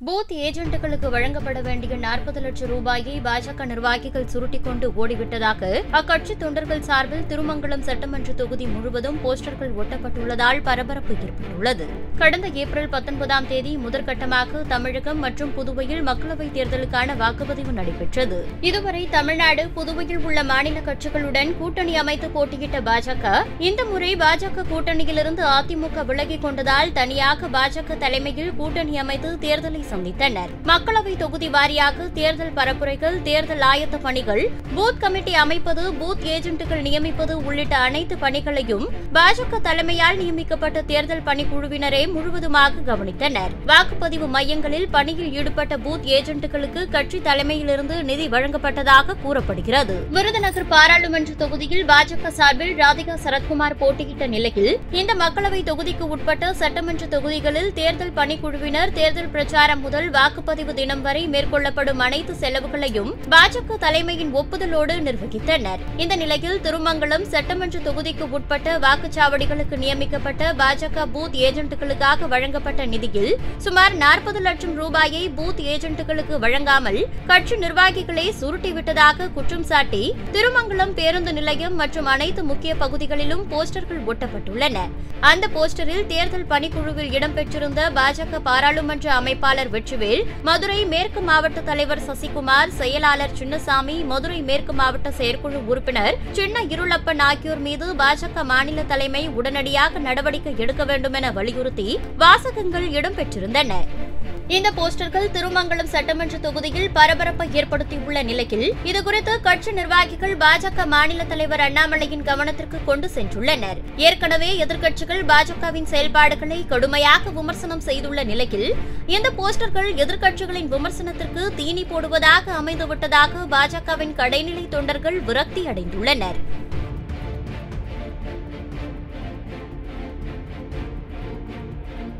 booth ஏஜென்ட்டுகளுக்கு வழங்கப்பட வேண்டிய நாற்பது லட்சம் ரூபாயை பாஜக நிர்வாகிகள் சுருட்டிக் கொண்டு ஓடிவிட்டதாக அக்கட்சி தொண்டர்கள் சார்பில் திருமங்கலம் சட்டமன்ற தொகுதி முழுவதும் போஸ்டர்கள் ஒட்டப்பட்டுள்ளதால் பரபரப்பு ஏற்பட்டுள்ளது கடந்த ஏப்ரல் பத்தொன்பதாம் தேதி முதற்கட்டமாக தமிழகம் மற்றும் புதுவையில் மக்களவைத் தேர்தலுக்கான வாக்குப்பதிவு நடைபெற்றது இதுவரை தமிழ்நாடு புதுவையில் உள்ள மாநில கட்சிகளுடன் கூட்டணி அமைத்து போட்டியிட்ட பாஜக இந்த முறை பாஜக கூட்டணியிலிருந்து அதிமுக விலகிக் கொண்டதால் தனியாக பாஜக தலைமையில் கூட்டணி அமைத்து தேர்தலை சந்தித்தனர் மக்களவை தொகுதி வாரியாக தேர்தல் பரப்புரைகள் தேர்தல் ஆயத்த பணிகள் பூத் கமிட்டி அமைப்பது பூத் ஏஜென்ட்டுகள் நியமிப்பது உள்ளிட்ட அனைத்து பணிகளையும் பாஜக தலைமையால் நியமிக்கப்பட்ட தேர்தல் பணிக்குழுவினரே முழுவதுமாக கவனித்தனர் வாக்குப்பதிவு மையங்களில் பணியில் ஈடுபட்ட பூத் ஏஜென்ட்டுகளுக்கு கட்சி தலைமையிலிருந்து நிதி வழங்கப்பட்டதாக கூறப்படுகிறது விருதுநகர் பாராளுமன்ற தொகுதியில் பாஜக சார்பில் ராதிகா சரத்குமார் போட்டியிட்ட நிலையில் இந்த மக்களவை தொகுதிக்கு உட்பட்ட சட்டமன்ற தொகுதிகளில் தேர்தல் பணிக்குழுவினர் தேர்தல் பிரச்சாரம் முதல் வாக்குப்பதிவு தினம் வரை மேற்கொள்ளப்படும் அனைத்து செலவுகளையும் பாஜக தலைமையின் ஒப்புதலோடு நிர்வகித்தனர் இந்த நிலையில் திருமங்கலம் சட்டமன்ற தொகுதிக்கு உட்பட்ட வாக்குச்சாவடிகளுக்கு நியமிக்கப்பட்ட பாஜக பூத் ஏஜென்ட்டுகளுக்காக வழங்கப்பட்ட நிதியில் சுமார் நாற்பது லட்சம் ரூபாயை பூத் ஏஜென்ட்டுகளுக்கு வழங்காமல் கட்சி நிர்வாகிகளே சுருட்டிவிட்டதாக குற்றம் சாட்டி திருமங்கலம் பேருந்து நிலையம் மற்றும் அனைத்து முக்கிய பகுதிகளிலும் போஸ்டர்கள் ஒட்டப்பட்டுள்ளன அந்த போஸ்டரில் தேர்தல் பணிக்குழுவில் இடம்பெற்றிருந்த பாஜக பாராளுமன்ற அமைப்பாளர் வெற்றிவேல் மதுரை மேற்கு மாவட்ட தலைவர் சசிகுமார் செயலாளர் சின்னசாமி மதுரை மேற்கு மாவட்ட செயற்குழு உறுப்பினர் சின்ன இருளப்பன் ஆகியோர் மீது பாஜக மாநில தலைமை உடனடியாக நடவடிக்கை எடுக்க வேண்டும் என வலியுறுத்தி வாசகங்கள் இடம்பெற்றிருந்தன இந்த போஸ்டர்கள் திருமங்கலம் சட்டமன்ற தொகுதியில் பரபரப்பை ஏற்படுத்தியுள்ள நிலையில் இதுகுறித்து கட்சி நிர்வாகிகள் பாஜக மாநில தலைவர் அண்ணாமலையின் கவனத்திற்கு கொண்டு சென்றுள்ளனர் ஏற்கனவே எதிர்க்கட்சிகள் பாஜகவின் செயல்பாடுகளை கடுமையாக விமர்சனம் செய்துள்ள நிலையில் இந்த போஸ்டர்கள் எதிர்க்கட்சிகளின் விமர்சனத்திற்கு தீனி போடுவதாக அமைந்துவிட்டதாக பாஜகவின் கடைநிலை தொண்டர்கள் விரக்தி அடைந்துள்ளனர்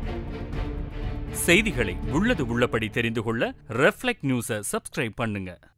செய்திகளை உள்ளது உள்ளபடி தெரிந்து கொள்ள ரெஃப்ளெக்ட் நியூஸை சப்ஸ்கிரைப் பண்ணுங்க